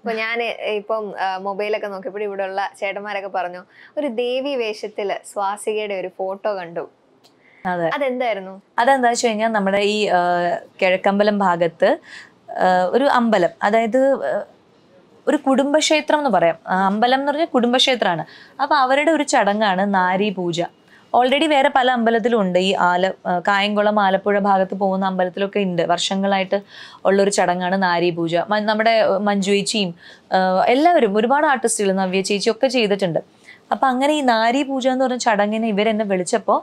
ഇപ്പൊ ഞാൻ ഇപ്പം ആ, മൊബൈലൊക്കെ നോക്കിയപ്പോൾ ഇവിടെയുള്ള ചേട്ടന്മാരൊക്കെ പറഞ്ഞു ഒരു ദേവി വേഷത്തില് സ്വാസികയുടെ ഒരു ഫോട്ടോ കണ്ടു അതെ അതെന്തായിരുന്നു അതെന്താ വെച്ച് കഴിഞ്ഞാൽ നമ്മുടെ ഈ ആ, കിഴക്കമ്പലം ഭാഗത്ത് ആ, ഒരു അമ്പലം അതായത് ആ, ഒരു കുടുംബക്ഷേത്രം എന്ന് പറയാം ആ, അമ്പലം എന്ന് പറഞ്ഞാൽ കുടുംബക്ഷേത്രമാണ് അപ്പൊ അവരുടെ ഒരു ചടങ്ങാണ് നാരി പൂജ ഓൾറെഡി വേറെ പല അമ്പലത്തിലും ഉണ്ട് ഈ ആല ആ, കായംകുളം ആലപ്പുഴ ഭാഗത്ത് പോകുന്ന അമ്പലത്തിലൊക്കെ ഉണ്ട് വർഷങ്ങളായിട്ട് ഉള്ളൊരു ചടങ്ങാണ് നാരി പൂജ മ- നമ്മുടെ മഞ്ജു ചേച്ചിയും ആ, എല്ലാവരും ഒരുപാട് ആർട്ടിസ്റ്റുകൾ നവ്യ ചേച്ചി ഒക്കെ ചെയ്തിട്ടുണ്ട് അപ്പൊ അങ്ങനെ ഈ നാരി പൂജ എന്ന് പറഞ്ഞ ചടങ്ങിനെ ഇവരെന്നെ വിളിച്ചപ്പോൾ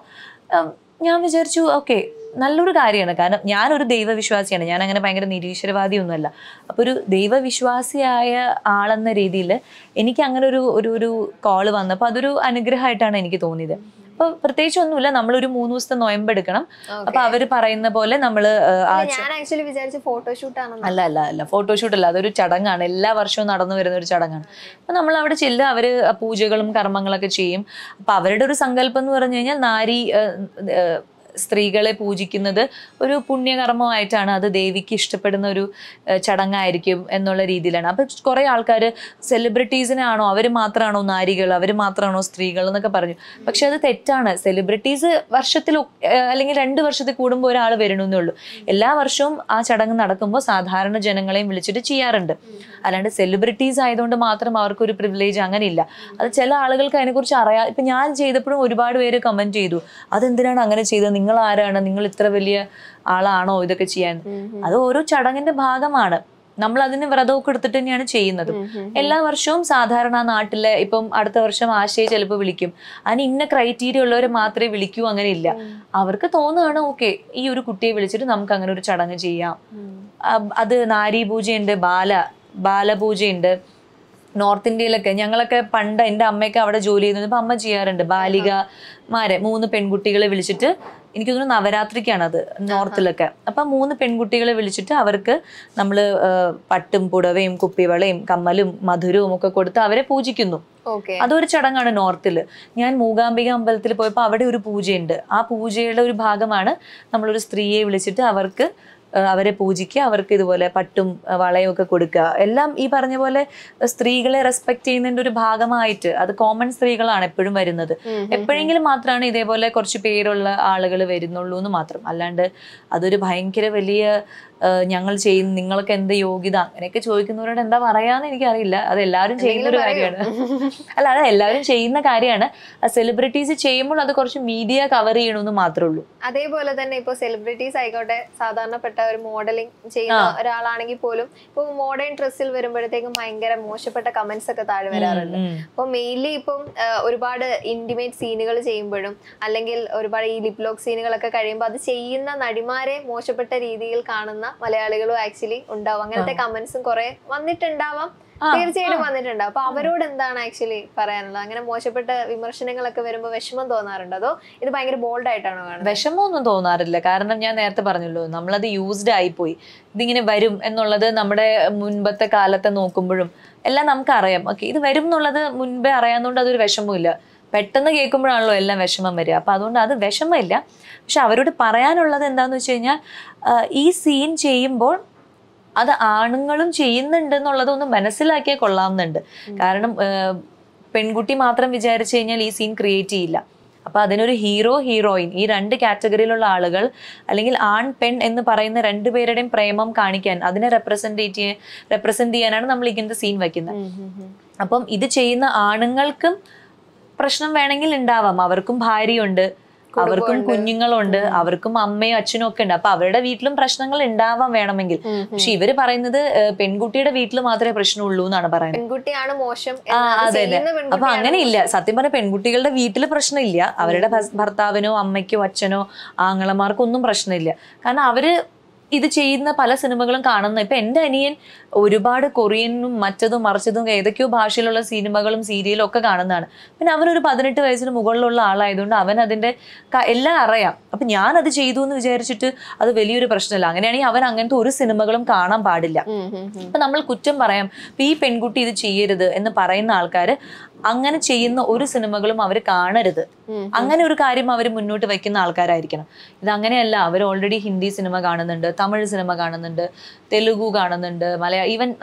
ഞാൻ വിചാരിച്ചു ഓക്കെ നല്ലൊരു കാര്യമാണ് കാരണം ഞാനൊരു ദൈവവിശ്വാസിയാണ് ഞാൻ അങ്ങനെ ഭയങ്കര നിരീശ്വരവാദിയൊന്നുമല്ല അപ്പോൾ ഒരു ദൈവവിശ്വാസിയായ ആളെന്ന രീതിയിൽ എനിക്ക് അങ്ങനെ ഒരു ഒരു ഒരു കോള് വന്നപ്പോൾ അതൊരു അനുഗ്രഹമായിട്ടാണ് എനിക്ക് തോന്നിയത് അപ്പോൾ പ്രത്യേകിച്ച് ഒന്നുമില്ല നമ്മളൊരു മൂന്ന് ദിവസത്തെ നോയമ്പെടുക്കണം അപ്പൊ അവര് പറയുന്ന പോലെ നമ്മൾ ആ ഞാൻ ആക്ച്വലി വിചാരിച്ച ഫോട്ടോഷൂട്ട് ആണെന്ന് അല്ല അല്ല അല്ല ഫോട്ടോഷൂട്ട് അല്ല അതൊരു ചടങ്ങാണ് എല്ലാ വർഷവും നടന്നു വരുന്ന ഒരു ചടങ്ങാണ് അപ്പൊ നമ്മൾ അവിടെ ചെല്ലുക അവര് പൂജകളും കർമ്മങ്ങളൊക്കെ ചെയ്യും അപ്പൊ അവരുടെ ഒരു സങ്കല്പം എന്ന് പറഞ്ഞു കഴിഞ്ഞാൽ നാരി ഏഹ്, ഏഹ്, സ്ത്രീകളെ പൂജിക്കുന്നത് ഒരു പുണ്യകർമ്മമായിട്ടാണ് അത് ദേവിക്ക് ഇഷ്ടപ്പെടുന്ന ഒരു ഏഹ്, ചടങ്ങായിരിക്കും എന്നുള്ള രീതിയിലാണ് അപ്പൊ കുറെ ആൾക്കാർ സെലിബ്രിറ്റീസിനാണോ അവർ മാത്രമാണോ നാരികൾ അവർ മാത്രമാണോ സ്ത്രീകൾ എന്നൊക്കെ പറഞ്ഞു പക്ഷെ അത് തെറ്റാണ് സെലിബ്രിറ്റീസ് വർഷത്തിൽ ഒ- ഏഹ്, അല്ലെങ്കിൽ രണ്ട് വർഷത്തിൽ കൂടുമ്പോൾ ഒരാൾ വരണമെന്നേ ഉള്ളൂ എല്ലാ വർഷവും ആ ചടങ്ങ് നടക്കുമ്പോൾ സാധാരണ ജനങ്ങളെയും വിളിച്ചിട്ട് ചെയ്യാറുണ്ട് അല്ലാണ്ട് സെലിബ്രിറ്റീസ് ആയതുകൊണ്ട് മാത്രം അവർക്കൊരു പ്രിവിലേജ് അങ്ങനെയില്ല അത് ചില ആളുകൾക്ക് അതിനെക്കുറിച്ച് അറിയാം ഇപ്പൊ ഞാൻ ചെയ്തപ്പോഴും ഒരുപാട് പേര് കമന്റ് ചെയ്തു അതെന്തിനാണ് അങ്ങനെ ചെയ്തത് നിങ്ങൾ ആരാണ് നിങ്ങൾ ഇത്ര വലിയ ആളാണോ ഇതൊക്കെ ചെയ്യാൻ അത് ഓരോ ചടങ്ങിന്റെ ഭാഗമാണ് നമ്മൾ അതിന് വ്രതമൊക്കെ എടുത്തിട്ട് തന്നെയാണ് ചെയ്യുന്നത് എല്ലാ വർഷവും സാധാരണ ആ നാട്ടിലെ ഇപ്പം അടുത്ത വർഷം ആശയെ ചിലപ്പോൾ വിളിക്കും അതിന് ഇന്ന ക്രൈറ്റീരിയ ഉള്ളവരെ മാത്രമേ വിളിക്കൂ അങ്ങനെ ഇല്ല അവർക്ക് തോന്നുകയാണ് ഓക്കെ ഈ ഒരു കുട്ടിയെ വിളിച്ചിട്ട് നമുക്ക് അങ്ങനെ ഒരു ചടങ്ങ് ചെയ്യാം അഹ് അത് നാരി പൂജയുണ്ട് ബാല ബാലപൂജയുണ്ട് നോർത്ത് ഇന്ത്യയിലൊക്കെ ഞങ്ങളൊക്കെ പണ്ട് എൻ്റെ അമ്മയൊക്കെ അവിടെ ജോലി ചെയ്യുന്നത് ഇപ്പം അമ്മ ചെയ്യാറുണ്ട് ബാലികമാരെ മൂന്ന് പെൺകുട്ടികളെ വിളിച്ചിട്ട് എനിക്ക് തോന്നുന്നു നവരാത്രിക്കാണ് അത് നോർത്തിലൊക്കെ അപ്പം മൂന്ന് പെൺകുട്ടികളെ വിളിച്ചിട്ട് അവർക്ക് നമ്മൾ പട്ടും പുടവയും കുപ്പിവളയും കമ്മലും മധുരവും ഒക്കെ കൊടുത്ത് അവരെ പൂജിക്കുന്നു ഓക്കെ അതൊരു ചടങ്ങാണ് നോർത്തിൽ ഞാൻ മൂകാംബിക അമ്പലത്തിൽ പോയപ്പോൾ അവിടെ ഒരു പൂജയുണ്ട് ആ പൂജയുടെ ഒരു ഭാഗമാണ് നമ്മളൊരു സ്ത്രീയെ വിളിച്ചിട്ട് അവർക്ക് ആ, അവരെ പൂജിക്കുക അവർക്ക് ഇതുപോലെ പട്ടും ആ, വളയും ഒക്കെ കൊടുക്കുക എല്ലാം ഈ പറഞ്ഞ പോലെ സ്ത്രീകളെ റെസ്പെക്ട് ചെയ്യുന്നതിന്റെ ഒരു ഭാഗമായിട്ട് അത് കോമൺ സ്ത്രീകളാണ് എപ്പോഴും വരുന്നത് എപ്പോഴെങ്കിലും മാത്രമാണ് ഇതേപോലെ കുറച്ച് പേരുള്ള ആളുകൾ വരുന്നുള്ളൂ എന്ന് മാത്രം അല്ലാണ്ട് അതൊരു ഭയങ്കര വലിയ ആ, ഞങ്ങൾ ചെയ്യുന്ന നിങ്ങൾക്ക് എന്ത് യോഗ്യത അങ്ങനെയൊക്കെ ചോദിക്കുന്നവരോട് എന്താ പറയാന്ന് എനിക്കറിയില്ല അത് എല്ലാവരും ചെയ്യുന്ന ഒരു കാര്യമാണ് അല്ല അത് എല്ലാവരും ചെയ്യുന്ന കാര്യമാണ് സെലിബ്രിറ്റീസ് ചെയ്യുമ്പോൾ അത് കുറച്ച് മീഡിയ കവർ ചെയ്യണമെന്ന് മാത്രമേ ഉള്ളൂ അതേപോലെ തന്നെ ഇപ്പൊ സെലിബ്രിറ്റീസ് ആയിക്കോട്ടെ സാധാരണപ്പെട്ട ഒരു മോഡലിംഗ് ചെയ്യുന്ന ഒരാളാണെങ്കിൽ പോലും ഇപ്പൊ മോഡേൺ ഡ്രസ്സിൽ വരുമ്പോഴത്തേക്കും ഭയങ്കര മോശപ്പെട്ട കമന്റ്സ് ഒക്കെ താഴെ വരാറുണ്ട് ഉം. അപ്പൊ മെയിൻലി ഇപ്പം ആ, ഒരുപാട് ഇന്റിമേറ്റ് സീനുകൾ ചെയ്യുമ്പോഴും അല്ലെങ്കിൽ ഒരുപാട് ഈ ലിപ് ലോക്ക് സീനുകളൊക്കെ കഴിയുമ്പോൾ അത് ചെയ്യുന്ന നടിമാരെ മോശപ്പെട്ട രീതിയിൽ കാണുന്ന മലയാളികളും ആക്ച്വലി ഉണ്ടാവും അങ്ങനത്തെ കമന്റ്സും കുറെ വന്നിട്ടുണ്ടാവാം ആ, തീർച്ചയായിട്ടും വന്നിട്ടുണ്ട് അപ്പൊ അവരോട് എന്താണ് ആക്ച്വലി പറയാനുള്ളത് അങ്ങനെ മോശപ്പെട്ട വിമർശനങ്ങളൊക്കെ വരുമ്പോൾ വിഷമം തോന്നാറുണ്ടോ അതോ ഇത് ഭയങ്കര ബോൾഡ് ആയിട്ടാണോ കാണുന്നത് വിഷമമൊന്നും തോന്നാറില്ല കാരണം ഞാൻ നേരത്തെ പറഞ്ഞല്ലോ നമ്മളത് യൂസ്ഡ് ആയിപ്പോയി ഇതിങ്ങനെ വരും എന്നുള്ളത് നമ്മുടെ മുൻപത്തെ കാലത്തെ നോക്കുമ്പോഴും എല്ലാം നമുക്കറിയാം ഓക്കെ ഇത് വരും എന്നുള്ളത് മുൻപേ അറിയാവുന്നതുകൊണ്ട് അതൊരു വിഷമമില്ല പെട്ടെന്ന് കേൾക്കുമ്പോഴാണല്ലോ എല്ലാം വിഷമം വരിക അപ്പൊ അതുകൊണ്ട് അത് വിഷമമില്ല പക്ഷെ അവരോട് പറയാനുള്ളത് എന്താന്ന് വെച്ച് കഴിഞ്ഞാൽ ആ, ഈ സീൻ ചെയ്യുമ്പോൾ അത് ആണുങ്ങളും ചെയ്യുന്നുണ്ട് എന്നുള്ളതൊന്ന് മനസ്സിലാക്കിയാൽ കൊള്ളാവുന്നുണ്ട് കാരണം ആ, പെൺകുട്ടി മാത്രം വിചാരിച്ചു കഴിഞ്ഞാൽ ഈ സീൻ ക്രിയേറ്റ് ചെയ്യില്ല അപ്പൊ അതിനൊരു ഹീറോ ഹീറോയിൻ ഈ രണ്ട് കാറ്റഗറിയിലുള്ള ആളുകൾ അല്ലെങ്കിൽ ആൺ പെൺ എന്ന് പറയുന്ന രണ്ടുപേരുടെയും പ്രേമം കാണിക്കാൻ അതിനെ റെപ്രസെന്റേറ്റ് ചെയ്യാൻ റെപ്രസെന്റ് ചെയ്യാനാണ് നമ്മൾ ഇങ്ങനത്തെ സീൻ വയ്ക്കുന്നത് അപ്പം ഇത് ചെയ്യുന്ന ആണുങ്ങൾക്കും പ്രശ്നം വേണമെങ്കിൽ ഉണ്ടാവാം അവർക്കും ഭാര്യയുണ്ട് അവർക്കും കുഞ്ഞുങ്ങളുണ്ട് അവർക്കും അമ്മയും അച്ഛനും ഒക്കെ ഉണ്ട് അപ്പൊ അവരുടെ വീട്ടിലും പ്രശ്നങ്ങൾ ഉണ്ടാവാൻ വേണമെങ്കിൽ പക്ഷെ ഇവര് പറയുന്നത് ഏഹ്, പെൺകുട്ടിയുടെ വീട്ടിൽ മാത്രമേ പ്രശ്നമുള്ളൂ എന്നാണ് പറയുന്നത് പെൺകുട്ടിയാണ് മോശം ആ എന്നത് അതെ അതെ ചെയ്യുന്ന അപ്പൊ പെൺകുട്ടിയാണ് അങ്ങനെ ഇല്ല സത്യം പറഞ്ഞ പെൺകുട്ടികളുടെ വീട്ടിൽ പ്രശ്നമില്ല അവരുടെ ഭസ്- ഭർത്താവിനോ അമ്മയ്ക്കോ അച്ഛനോ ആങ്ങളമാർക്കോ ഒന്നും പ്രശ്നമില്ല കാരണം അവര് ഇത് ചെയ്യുന്ന പല സിനിമകളും കാണുന്ന ഇപ്പൊ എന്റെ അനിയൻ ഒരുപാട് കൊറിയനും മറ്റതും മറിച്ചതും ഏതൊക്കെയോ ഭാഷയിലുള്ള സിനിമകളും സീരിയലും ഒക്കെ കാണുന്നതാണ് പിന്നെ അവനൊരു പതിനെട്ട് വയസ്സിന് മുകളിലുള്ള ആളായതുകൊണ്ട് അവൻ അതിന്റെ ക- എല്ലാം അറിയാം അപ്പൊ ഞാൻ അത് ചെയ്തു എന്ന് വിചാരിച്ചിട്ട് അത് വലിയൊരു പ്രശ്നമല്ല അങ്ങനെയാണെങ്കിൽ അവൻ അങ്ങനത്തെ ഒരു സിനിമകളും കാണാൻ പാടില്ല ഉം, ഉം, ഉം. ഇപ്പൊ നമ്മൾ കുറ്റം പറയാം ഇപ്പൊ ഈ പെൺകുട്ടി ഇത് ചെയ്യരുത് എന്ന് പറയുന്ന ആൾക്കാര് അങ്ങനെ ചെയ്യുന്ന ഒരു സിനിമകളും അവർ കാണരുത് ഉം. അങ്ങനെ ഒരു കാര്യം അവർ മുന്നോട്ട് വെക്കുന്ന ആൾക്കാരായിരിക്കണം ഇത് അങ്ങനെയല്ല അവർ ഓൾറെഡി ഹിന്ദി സിനിമ കാണുന്നുണ്ട് തമിഴ് സിനിമ കാണുന്നുണ്ട് തെലുഗു കാണുന്നുണ്ട് മലയാളം ഈവൻ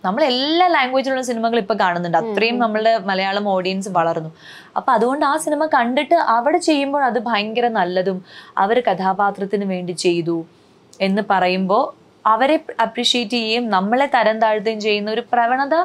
നമ്മൾ എല്ലാ ലാംഗ്വേജിലുള്ള സിനിമകൾ ഇപ്പൊ കാണുന്നുണ്ട് അത്രയും നമ്മളുടെ മലയാളം ഓഡിയൻസ് വളർന്നു അപ്പൊ അതുകൊണ്ട് ആ സിനിമ കണ്ടിട്ട് അവിടെ ചെയ്യുമ്പോൾ അത് ഭയങ്കര നല്ലതും അവർ കഥാപാത്രത്തിന് വേണ്ടി ചെയ്തു എന്ന് പറയുമ്പോൾ അവരെ അപ്രിഷ്യേറ്റ് ചെയ്യുകയും നമ്മളെ തരം താഴ്ത്തുകയും ചെയ്യുന്ന ഒരു പ്രവണത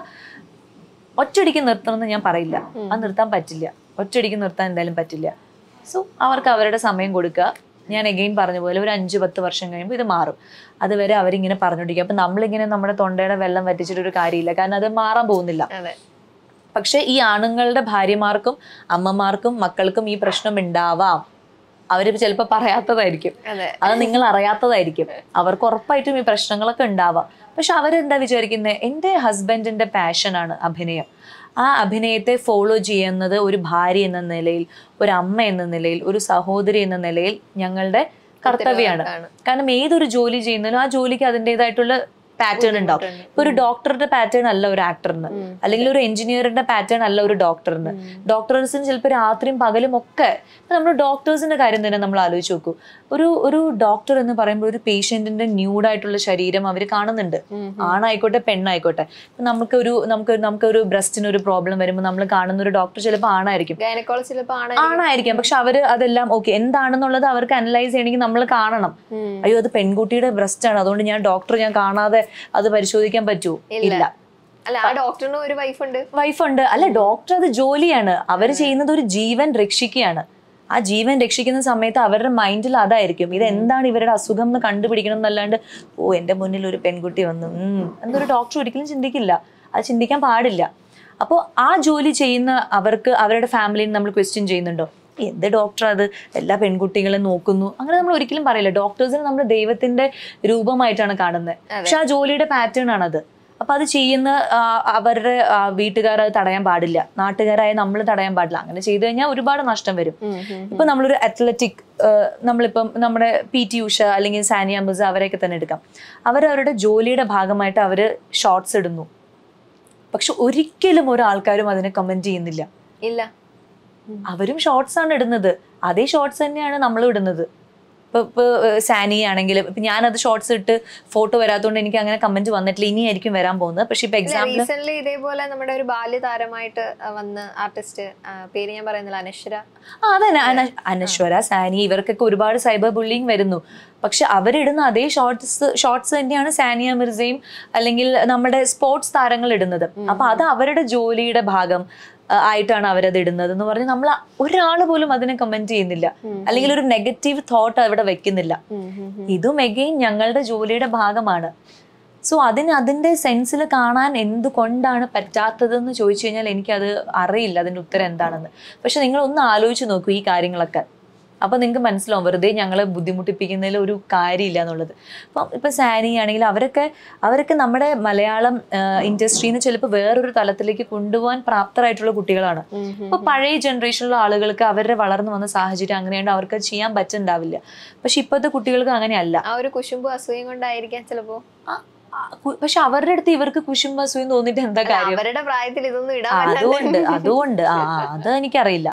ഒറ്റയടിക്ക് നിർത്തണമെന്ന് ഞാൻ പറയില്ല അത് നിർത്താൻ പറ്റില്ല ഒറ്റയടിക്ക് നിർത്താൻ എന്തായാലും പറ്റില്ല സോ അവർക്ക് അവരുടെ സമയം കൊടുക്കുക ഞാൻ എഗെയിൻ പറഞ്ഞ പോലെ ഒരു അഞ്ച് പത്ത് വർഷം കഴിയുമ്പോൾ ഇത് മാറും അതുവരെ അവരിങ്ങനെ പറഞ്ഞോണ്ടിരിക്കും അപ്പം നമ്മളിങ്ങനെ നമ്മുടെ തൊണ്ടയുടെ വെള്ളം വറ്റിച്ചിട്ടൊരു കാര്യമില്ല കാരണം അത് മാറാൻ പോകുന്നില്ല അതെ പക്ഷെ ഈ ആണുങ്ങളുടെ ഭാര്യമാർക്കും അമ്മമാർക്കും മക്കൾക്കും ഈ പ്രശ്നം ഉണ്ടാവാം അവര് ചിലപ്പോൾ പറയാത്തതായിരിക്കും അതെ അത് നിങ്ങൾ അറിയാത്തതായിരിക്കും അവർക്ക് ഉറപ്പായിട്ടും ഈ പ്രശ്നങ്ങളൊക്കെ ഉണ്ടാവാം പക്ഷെ അവരെന്താ വിചാരിക്കുന്നത് എൻ്റെ ഹസ്ബൻഡിന്റെ പാഷനാണ് അഭിനയം ആ അഭിനയത്തെ ഫോളോ ചെയ്യുന്നത് ഒരു ഭാര്യ എന്ന നിലയിൽ ഒരു അമ്മ എന്ന നിലയിൽ ഒരു സഹോദരി എന്ന നിലയിൽ ഞങ്ങളുടെ കർത്തവ്യമാണ് കാരണം ഏതൊരു ജോലി ചെയ്യുന്നതിലും ആ ജോലിക്ക് അതിൻ്റെതായിട്ടുള്ള പാറ്റേൺ ഉണ്ടാവും ഇപ്പൊ ഒരു ഡോക്ടറുടെ പാറ്റേൺ അല്ല ഒരു ആക്ടറിന് അല്ലെങ്കിൽ ഒരു എഞ്ചിനീയറിന്റെ പാറ്റേൺ അല്ല ഒരു ഡോക്ടറിന് ഡോക്ടേഴ്സിന് ചിലപ്പോൾ രാത്രിയും പകലും ഒക്കെ ഇപ്പൊ നമ്മൾ ഡോക്ടേഴ്സിന്റെ കാര്യം തന്നെ നമ്മൾ ആലോചിച്ച് നോക്കൂ ഒരു ഒരു ഡോക്ടർ എന്ന് പറയുമ്പോൾ ഒരു പേഷ്യന്റിന്റെ ന്യൂഡായിട്ടുള്ള ശരീരം അവർ കാണുന്നുണ്ട് ആണായിക്കോട്ടെ പെണ്ണായിക്കോട്ടെ ഇപ്പൊ നമുക്കൊരു നമുക്ക് നമുക്കൊരു ബ്രസ്റ്റിന് ഒരു പ്രോബ്ലം വരുമ്പോൾ നമ്മൾ കാണുന്ന ഒരു ഡോക്ടർ ചിലപ്പോൾ ആണായിരിക്കും ഗൈനക്കോളജി ചിലപ്പോ ആണ് ആണായിരിക്കാം പക്ഷെ അവര് അതെല്ലാം ഓക്കെ എന്താണെന്നുള്ളത് അവർക്ക് അനലൈസ് ചെയ്യണമെങ്കിൽ നമ്മൾ കാണണം ഉം. അയ്യോ അത് പെൺകുട്ടിയുടെ ബ്രസ്റ്റ് ആണ് അതുകൊണ്ട് ഞാൻ ഡോക്ടർ ഞാൻ കാണാതെ അത് പരിശോധിക്കാൻ പറ്റൂ ഇല്ല അല്ല ആ ഡോക്ടറിന് ഒരു വൈഫ് ഉണ്ട് വൈഫുണ്ട് അല്ല ഡോക്ടർ അത് ജോലിയാണ് അവർ ചെയ്യുന്നത് ഒരു ജീവൻ രക്ഷിക്കുകയാണ് ആ ജീവൻ രക്ഷിക്കുന്ന സമയത്ത് അവരുടെ മൈൻഡിൽ അതായിരിക്കും ഇത് എന്താണ് ഇവരുടെ അസുഖം എന്ന് കണ്ടുപിടിക്കണം എന്നല്ലാണ്ട് ഓ എൻ്റെ മുന്നിൽ ഒരു പെൺകുട്ടി വന്നു ഉം, എന്നൊരു ഡോക്ടർ ഒരിക്കലും ചിന്തിക്കില്ല അത് ചിന്തിക്കാൻ പാടില്ല അപ്പോൾ ആ ജോലി ചെയ്യുന്ന അവർക്ക് അവരുടെ ഫാമിലിയിൽ നമ്മൾ ക്വസ്റ്റ്യൻ ചെയ്യുന്നുണ്ടോ എന്ത് ഡോക്ടർ അത് എല്ലാ പെൺകുട്ടികളെ നോക്കുന്നു അങ്ങനെ നമ്മൾ ഒരിക്കലും പറയില്ല ഡോക്ടേഴ്സിനെ നമ്മൾ ദൈവത്തിന്റെ രൂപമായിട്ടാണ് കാണുന്നത് പക്ഷെ ആ ജോലിയുടെ പാറ്റേൺ ആണത് അപ്പൊ അത് ചെയ്യുന്ന ആ, അവരുടെ വീട്ടുകാർ അത് തടയാൻ പാടില്ല നാട്ടുകാരായ നമ്മൾ തടയാൻ പാടില്ല അങ്ങനെ ചെയ്തു കഴിഞ്ഞാൽ ഒരുപാട് നഷ്ടം വരും ഉം, ഉം. ഇപ്പൊ നമ്മളൊരു അത്ലറ്റിക് നമ്മളിപ്പം നമ്മുടെ പി ടി ഉഷ അല്ലെങ്കിൽ സാനിയ മിർസ അവരെയൊക്കെ തന്നെ എടുക്കാം അവരവരുടെ ജോലിയുടെ ഭാഗമായിട്ട് അവര് ഷോർട്സ് ഇടുന്നു പക്ഷെ ഒരിക്കലും ഒരു ആൾക്കാരും അതിനെ കമന്റ് ചെയ്യുന്നില്ല ഇല്ല അവരും ഷോർട്സ് ആണ് ഇടുന്നത് അതേ ഷോർട്സ് തന്നെയാണ് നമ്മൾ ഇടുന്നത് ഇപ്പൊ ഇപ്പൊ ഏഹ്, സാനി ആണെങ്കിൽ ഇപ്പൊ ഞാനത് ഷോർട്സ് ഇട്ട് ഫോട്ടോ വരാത്തതുകൊണ്ട് എനിക്ക് അങ്ങനെ കമന്റ് വന്നിട്ടില്ല ഇനിയായിരിക്കും വരാൻ പോകുന്നത് പക്ഷെ ഇപ്പൊ എക്സാമ്പിൾ റീസെന്റ് ഇതേപോലെ നമ്മുടെ ഒരു ബാല്യതാരമായിട്ട് ആ, വന്ന ആർട്ടിസ്റ്റ് പേര് ഞാൻ പറയുന്നില്ല അനശ്വര ആ അതന്നെ അന- അനശ്വര സാനി ഇവർക്കൊക്കെ ഒരുപാട് സൈബർ ബുള്ളിങ് വരുന്നു പക്ഷെ അവരിടുന്ന അതേ ഷോർട്സ് ഷോർട്സ് തന്നെയാണ് സാനിയ മിർസയും അല്ലെങ്കിൽ നമ്മുടെ സ്പോർട്സ് താരങ്ങൾ ഇടുന്നത് അപ്പൊ അത് അവരുടെ ജോലിയുടെ ഭാഗം ആ, ആയിട്ടാണ് അവരത് ഇടുന്നത് എന്ന് പറഞ്ഞ് നമ്മൾ ഒരാൾ പോലും അതിനെ കമന്റ് ചെയ്യുന്നില്ല അല്ലെങ്കിൽ ഒരു നെഗറ്റീവ് തോട്ട് അവിടെ വെക്കുന്നില്ല ഇതും എഗെയിൻ ഞങ്ങളുടെ ജോലിയുടെ ഭാഗമാണ് സോ അതിന് അതിൻ്റെ സെൻസിൽ കാണാൻ എന്തുകൊണ്ടാണ് പറ്റാത്തതെന്ന് ചോദിച്ചു കഴിഞ്ഞാൽ എനിക്കത് അറിയില്ല അതിൻ്റെ ഉത്തരം എന്താണെന്ന് പക്ഷെ നിങ്ങൾ ഒന്ന് ആലോചിച്ച് നോക്കൂ ഈ കാര്യങ്ങളൊക്കെ അപ്പൊ നിങ്ങൾക്ക് മനസ്സിലാവും വെറുതെ ഞങ്ങളെ ബുദ്ധിമുട്ടിപ്പിക്കുന്നതിൽ ഒരു കാര്യമില്ല എന്നുള്ളത് അപ്പം ഇപ്പൊ സാനി ആണെങ്കിൽ അവരൊക്കെ അവരൊക്കെ നമ്മുടെ മലയാളം ഇൻഡസ്ട്രിയിൽ നിന്ന് ചിലപ്പോൾ വേറൊരു തലത്തിലേക്ക് കൊണ്ടുപോകാൻ പ്രാപ്തരായിട്ടുള്ള കുട്ടികളാണ് ഇപ്പൊ പഴയ ജനറേഷനിലുള്ള ആളുകൾക്ക് അവരുടെ വളർന്നു വന്ന സാഹചര്യം അങ്ങനെയുണ്ട് അവർക്ക് അത് ചെയ്യാൻ പറ്റുന്നുണ്ടാവില്ല പക്ഷെ ഇപ്പോഴത്തെ കുട്ടികൾക്ക് അങ്ങനെയല്ല ആ ഒരു കുശുമ്പ് അസൂയം കൊണ്ടായിരിക്കാം ചിലപ്പോ ആ, ആ, കു- പക്ഷെ അവരുടെ അടുത്ത് ഇവർക്ക് കുശുംബ അസൂയം തോന്നിയിട്ട് എന്താ കാര്യം അവരുടെ പ്രായത്തിൽ ഇതൊന്നും ഇടാൻ ആ, പറ്റാത്ത അതുകൊണ്ട് അതുകൊണ്ട് ആ ആ, അത് എനിക്കറിയില്ല